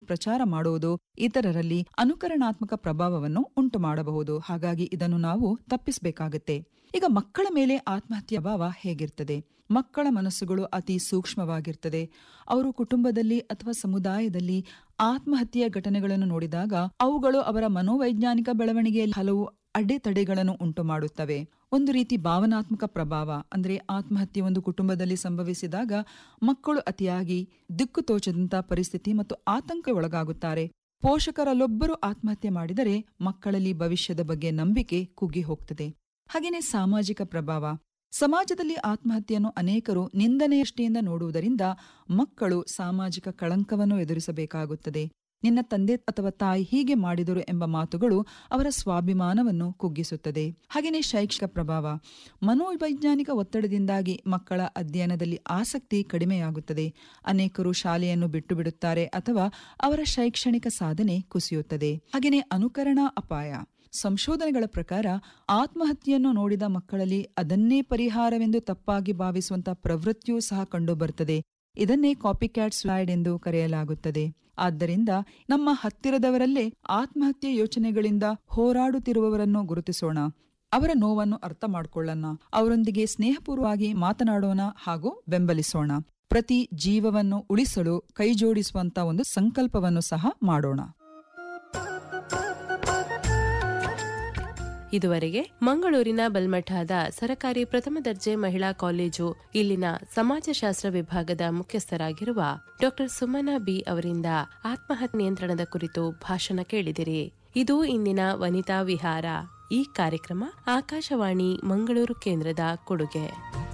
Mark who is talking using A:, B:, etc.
A: ಪ್ರಚಾರ ಮಾಡುವುದು ಇತರರಲ್ಲಿ ಅನುಕರಣಾತ್ಮಕ ಪ್ರಭಾವವನ್ನು ಉಂಟು ಮಾಡಬಹುದು ಹಾಗಾಗಿ ಇದನ್ನು ನಾವು ತಪ್ಪಿಸಬೇಕಾಗುತ್ತೆ ಈಗ ಮಕ್ಕಳ ಮೇಲೆ ಆತ್ಮಹತ್ಯೆ ಭಾವ ಹೇಗಿರ್ತದೆ ಮಕ್ಕಳ ಮನಸ್ಸುಗಳು ಅತಿ ಸೂಕ್ಷ್ಮವಾಗಿರ್ತದೆ ಅವರು ಕುಟುಂಬದಲ್ಲಿ ಅಥವಾ ಸಮುದಾಯದಲ್ಲಿ ಆತ್ಮಹತ್ಯೆಯ ಘಟನೆಗಳನ್ನು ನೋಡಿದಾಗ ಅವುಗಳು ಅವರ ಮನೋವೈಜ್ಞಾನಿಕ ಬೆಳವಣಿಗೆಯಲ್ಲಿ ಹಲವು ಅಡೆತಡೆಗಳನ್ನು ಉಂಟು ಮಾಡುತ್ತವೆ ಒಂದು ರೀತಿ ಭಾವನಾತ್ಮಕ ಪ್ರಭಾವ ಅಂದ್ರೆ ಆತ್ಮಹತ್ಯೆ ಒಂದು ಕುಟುಂಬದಲ್ಲಿ ಸಂಭವಿಸಿದಾಗ ಮಕ್ಕಳು ಅತಿಯಾಗಿ ದಿಕ್ಕು ತೋಚದಂತ ಪರಿಸ್ಥಿತಿ ಮತ್ತು ಆತಂಕ ಒಳಗಾಗುತ್ತಾರೆ ಪೋಷಕರಲ್ಲೊಬ್ಬರು ಆತ್ಮಹತ್ಯೆ ಮಾಡಿದರೆ ಮಕ್ಕಳಲ್ಲಿ ಭವಿಷ್ಯದ ಬಗ್ಗೆ ನಂಬಿಕೆ ಕುಗ್ಗಿ ಹೋಗ್ತದೆ ಹಾಗೆಯೇ ಸಾಮಾಜಿಕ ಪ್ರಭಾವ ಸಮಾಜದಲ್ಲಿ ಆತ್ಮಹತ್ಯೆಯನ್ನು ಅನೇಕರು ನಿಂದನೆಯಷ್ಟಿಯಿಂದ ನೋಡುವುದರಿಂದ ಮಕ್ಕಳು ಸಾಮಾಜಿಕ ಕಳಂಕವನ್ನು ಎದುರಿಸಬೇಕಾಗುತ್ತದೆ ನಿನ್ನ ತಂದೆ ಅಥವಾ ತಾಯಿ ಹೀಗೆ ಮಾಡಿದರು ಎಂಬ ಮಾತುಗಳು ಅವರ ಸ್ವಾಭಿಮಾನವನ್ನು ಕುಗ್ಗಿಸುತ್ತದೆ ಹಾಗೆಯೇ ಶೈಕ್ಷಿಕ ಪ್ರಭಾವ ಮನೋವೈಜ್ಞಾನಿಕ ಒತ್ತಡದಿಂದಾಗಿ ಮಕ್ಕಳ ಅಧ್ಯಯನದಲ್ಲಿ ಆಸಕ್ತಿ ಕಡಿಮೆಯಾಗುತ್ತದೆ ಅನೇಕರು ಶಾಲೆಯನ್ನು ಬಿಟ್ಟು ಬಿಡುತ್ತಾರೆ ಅಥವಾ ಅವರ ಶೈಕ್ಷಣಿಕ ಸಾಧನೆ ಕುಸಿಯುತ್ತದೆ ಹಾಗೆಯೇ ಅನುಕರಣಾ ಅಪಾಯ ಸಂಶೋಧನೆಗಳ ಪ್ರಕಾರ ಆತ್ಮಹತ್ಯೆಯನ್ನು ನೋಡಿದ ಮಕ್ಕಳಲ್ಲಿ ಅದನ್ನೇ ಪರಿಹಾರವೆಂದು ತಪ್ಪಾಗಿ ಭಾವಿಸುವಂತಹ ಪ್ರವೃತ್ತಿಯೂ ಸಹ ಕಂಡುಬರುತ್ತದೆ ಇದನ್ನೇ ಕಾಪಿಕ್ಯಾಟ್ ಸ್ಲೈಡ್ ಎಂದು ಕರೆಯಲಾಗುತ್ತದೆ ಆದ್ದರಿಂದ ನಮ್ಮ ಹತ್ತಿರದವರಲ್ಲೇ ಆತ್ಮಹತ್ಯೆ ಯೋಚನೆಗಳಿಂದ ಹೋರಾಡುತ್ತಿರುವವರನ್ನು ಗುರುತಿಸೋಣ ಅವರ ನೋವನ್ನು ಅರ್ಥ ಮಾಡಿಕೊಳ್ಳೋಣ ಅವರೊಂದಿಗೆ ಸ್ನೇಹಪೂರ್ವವಾಗಿ ಮಾತನಾಡೋಣ ಹಾಗೂ ಬೆಂಬಲಿಸೋಣ ಪ್ರತಿ ಜೀವವನ್ನು ಉಳಿಸಲು ಕೈಜೋಡಿಸುವಂತ ಒಂದು ಸಂಕಲ್ಪವನ್ನು ಸಹ ಮಾಡೋಣ
B: ಇದುವರೆಗೆ ಮಂಗಳೂರಿನ ಬಲ್ಮಠಾದ ಸರಕಾರಿ ಪ್ರಥಮ ದರ್ಜೆ ಮಹಿಳಾ ಕಾಲೇಜು ಇಲ್ಲಿನ ಸಮಾಜಶಾಸ್ತ್ರ ವಿಭಾಗದ ಮುಖ್ಯಸ್ಥರಾಗಿರುವ ಡಾಕ್ಟರ್ ಸುಮನಾ ಬಿ ಅವರಿಂದ ಆತ್ಮಹತ್ಯೆ ನಿಯಂತ್ರಣದ ಕುರಿತು ಭಾಷಣ ಕೇಳಿದಿರಿ ಇದು ಇಂದಿನ ವನಿತಾ ವಿಹಾರ ಈ ಕಾರ್ಯಕ್ರಮ ಆಕಾಶವಾಣಿ ಮಂಗಳೂರು ಕೇಂದ್ರದ ಕೊಡುಗೆ